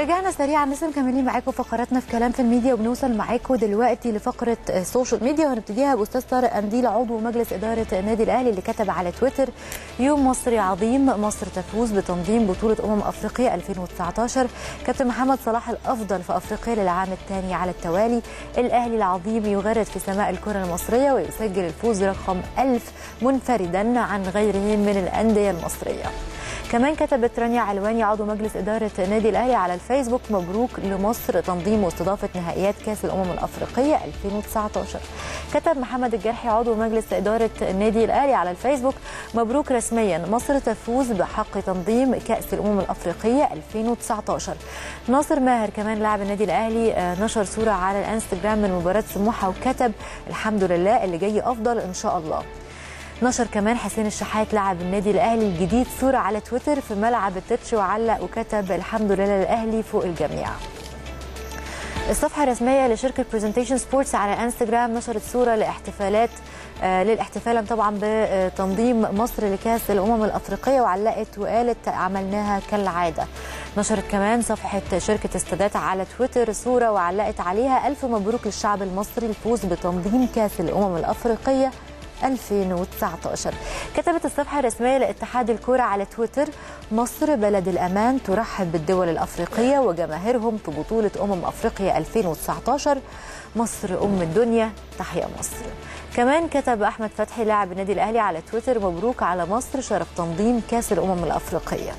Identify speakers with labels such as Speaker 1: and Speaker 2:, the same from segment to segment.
Speaker 1: ورجعنا سريعا لسه مكملين معاكم فقراتنا في كلام في الميديا وبنوصل معاكم دلوقتي لفقره السوشيال ميديا وهنبتديها باستاذ طارق قنديل عضو مجلس اداره النادي الاهلي اللي كتب على تويتر يوم مصري عظيم مصر تفوز بتنظيم بطوله امم افريقيا 2019 كابتن محمد صلاح الافضل في افريقيا للعام الثاني على التوالي الاهلي العظيم يغرد في سماء الكره المصريه ويسجل الفوز رقم 1000 منفردا عن غيره من الانديه المصريه كمان كتبت رانيا علواني عضو مجلس إدارة النادي الأهلي على الفيسبوك مبروك لمصر تنظيم واستضافة نهائيات كأس الأمم الأفريقية 2019 كتب محمد الجرحي عضو مجلس إدارة النادي الأهلي على الفيسبوك مبروك رسميا مصر تفوز بحق تنظيم كأس الأمم الأفريقية 2019 ناصر ماهر كمان لاعب النادي الأهلي نشر صورة على الانستجرام من مباراة سموحة وكتب الحمد لله اللي جاي أفضل إن شاء الله نشر كمان حسين الشحات لاعب النادي الاهلي الجديد صوره على تويتر في ملعب التتش وعلق وكتب الحمد لله الاهلي فوق الجميع الصفحه الرسميه لشركه برزنتيشن سبورتس على انستجرام نشرت صوره لاحتفالات آه للاحتفال طبعا بتنظيم مصر لكاس الامم الافريقيه وعلقت وقالت عملناها كالعاده نشرت كمان صفحه شركه استادات على تويتر صوره وعلقت عليها الف مبروك للشعب المصري الفوز بتنظيم كاس الامم الافريقيه 2019 كتبت الصفحة الرسمية لاتحاد الكرة على تويتر مصر بلد الأمان ترحب بالدول الأفريقية وجماهيرهم في بطولة أمم أفريقيا 2019 مصر أم الدنيا تحيا مصر كمان كتب أحمد فتحي لاعب النادي الأهلي على تويتر مبروك على مصر شرف تنظيم كأس الأمم الأفريقية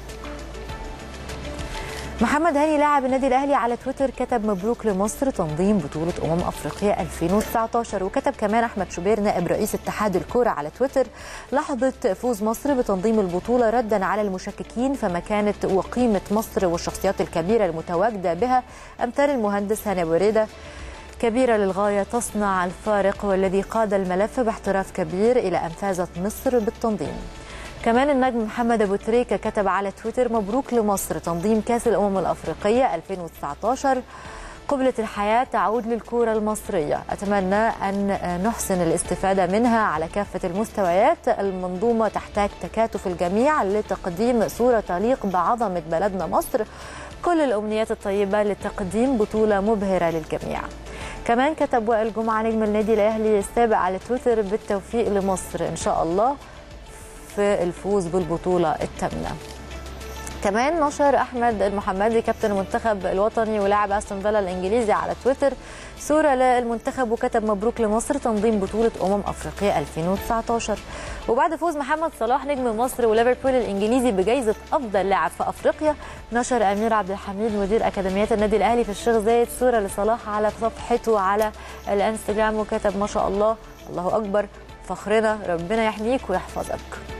Speaker 1: محمد هاني لاعب النادي الاهلي على تويتر كتب مبروك لمصر تنظيم بطوله امم افريقيا 2019 وكتب كمان احمد شوبير نائب رئيس اتحاد الكوره على تويتر لحظه فوز مصر بتنظيم البطوله ردا على المشككين فمكانه وقيمه مصر والشخصيات الكبيره المتواجده بها امثال المهندس هاني بريده كبيرة للغاية تصنع الفارق والذي قاد الملف باحتراف كبير إلى أن فازت مصر بالتنظيم كمان النجم محمد ابو تريكه كتب على تويتر مبروك لمصر تنظيم كاس الامم الافريقيه 2019 قبلة الحياة تعود للكرة المصرية أتمنى أن نحسن الاستفادة منها على كافة المستويات المنظومة تحتاج تكاتف الجميع لتقديم صورة تليق بعظمة بلدنا مصر كل الأمنيات الطيبة لتقديم بطولة مبهرة للجميع كمان كتب وائل جمعة نجم النادي الأهلي السابق على تويتر بالتوفيق لمصر إن شاء الله في الفوز بالبطولة الثامنة كمان نشر احمد المحمدي كابتن المنتخب الوطني ولاعب استون فيلا الانجليزي على تويتر صوره للمنتخب وكتب مبروك لمصر تنظيم بطوله امم افريقيا 2019 وبعد فوز محمد صلاح نجم مصر وليفربول الانجليزي بجائزه افضل لاعب في افريقيا نشر امير عبد الحميد مدير اكاديميات النادي الاهلي في الشيخ زايد صوره لصلاح على صفحته على الانستجرام وكتب ما شاء الله الله اكبر فخرنا ربنا يحميك ويحفظك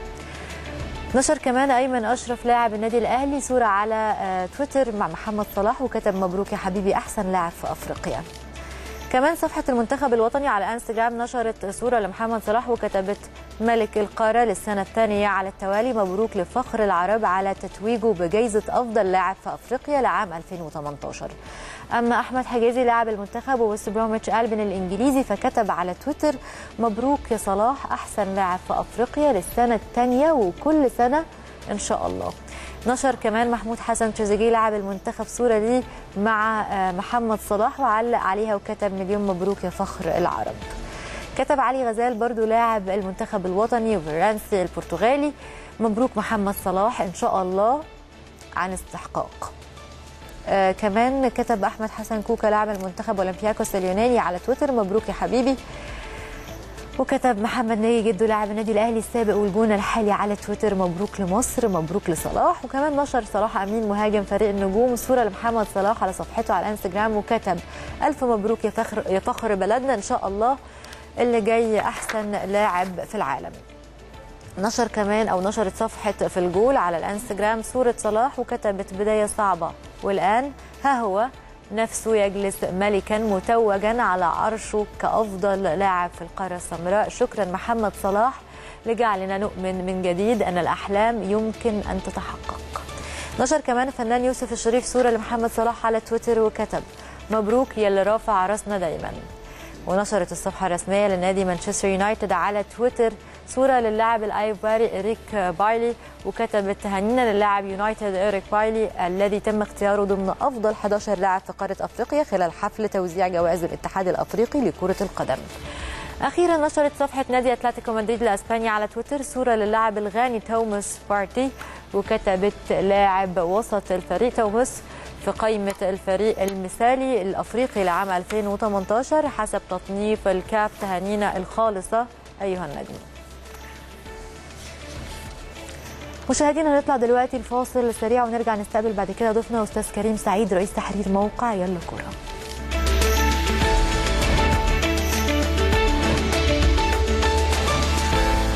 Speaker 1: نشر كمان ايمن اشرف لاعب النادي الاهلي صوره على تويتر مع محمد صلاح وكتب مبروك يا حبيبي احسن لاعب في افريقيا كمان صفحة المنتخب الوطني على انستجرام نشرت صورة لمحمد صلاح وكتبت ملك القارة للسنة الثانية على التوالي مبروك لفخر العرب على تتويجه بجائزة أفضل لاعب في أفريقيا لعام 2018 أما أحمد حجازي لاعب المنتخب وويست بروميتش ألبن الإنجليزي فكتب على تويتر مبروك يا صلاح أحسن لاعب في أفريقيا للسنة الثانية وكل سنة إن شاء الله نشر كمان محمود حسن تريزيجيه لاعب المنتخب صوره ليه مع محمد صلاح وعلق عليها وكتب مليون مبروك يا فخر العرب كتب علي غزال برضو لاعب المنتخب الوطني وفيرانسي البرتغالي مبروك محمد صلاح ان شاء الله عن استحقاق آه كمان كتب احمد حسن كوكا لاعب المنتخب اولمبياكوس اليوناني على تويتر مبروك يا حبيبي وكتب محمد ناجي جدو لاعب النادي الاهلي السابق والجونه الحالي على تويتر مبروك لمصر مبروك لصلاح وكمان نشر صلاح امين مهاجم فريق النجوم صوره لمحمد صلاح على صفحته على الانستجرام وكتب الف مبروك يا فخر يا فخر بلدنا ان شاء الله اللي جاي احسن لاعب في العالم نشر كمان او نشرت صفحه في الجول على الانستجرام صوره صلاح وكتبت بدايه صعبه والان ها هو نفسه يجلس ملكا متوجا على عرشه كافضل لاعب في القاره السمراء شكرا محمد صلاح لجعلنا نؤمن من جديد ان الاحلام يمكن ان تتحقق نشر كمان الفنان يوسف الشريف صوره لمحمد صلاح على تويتر وكتب مبروك يا اللي رافع راسنا دايما ونشرت الصفحه الرسميه لنادي مانشستر يونايتد على تويتر صوره للاعب الايفواري اريك بايلي وكتبت تهانينا للاعب يونايتد اريك بايلي الذي تم اختياره ضمن افضل 11 لاعب في قاره افريقيا خلال حفل توزيع جوائز الاتحاد الافريقي لكره القدم اخيرا نشرت صفحه نادي اتلتيكو مدريد الاسباني على تويتر صوره للاعب الغاني توماس بارتي وكتبت لاعب وسط الفريق توماس في قائمة الفريق المثالي الأفريقي لعام 2018 حسب تصنيف الكاف تهانينا الخالصة أيها النجم مشاهدينا هنطلع دلوقتي الفاصل سريع ونرجع نستقبل بعد كده ضيفنا أستاذ كريم سعيد رئيس تحرير موقع يلا كوره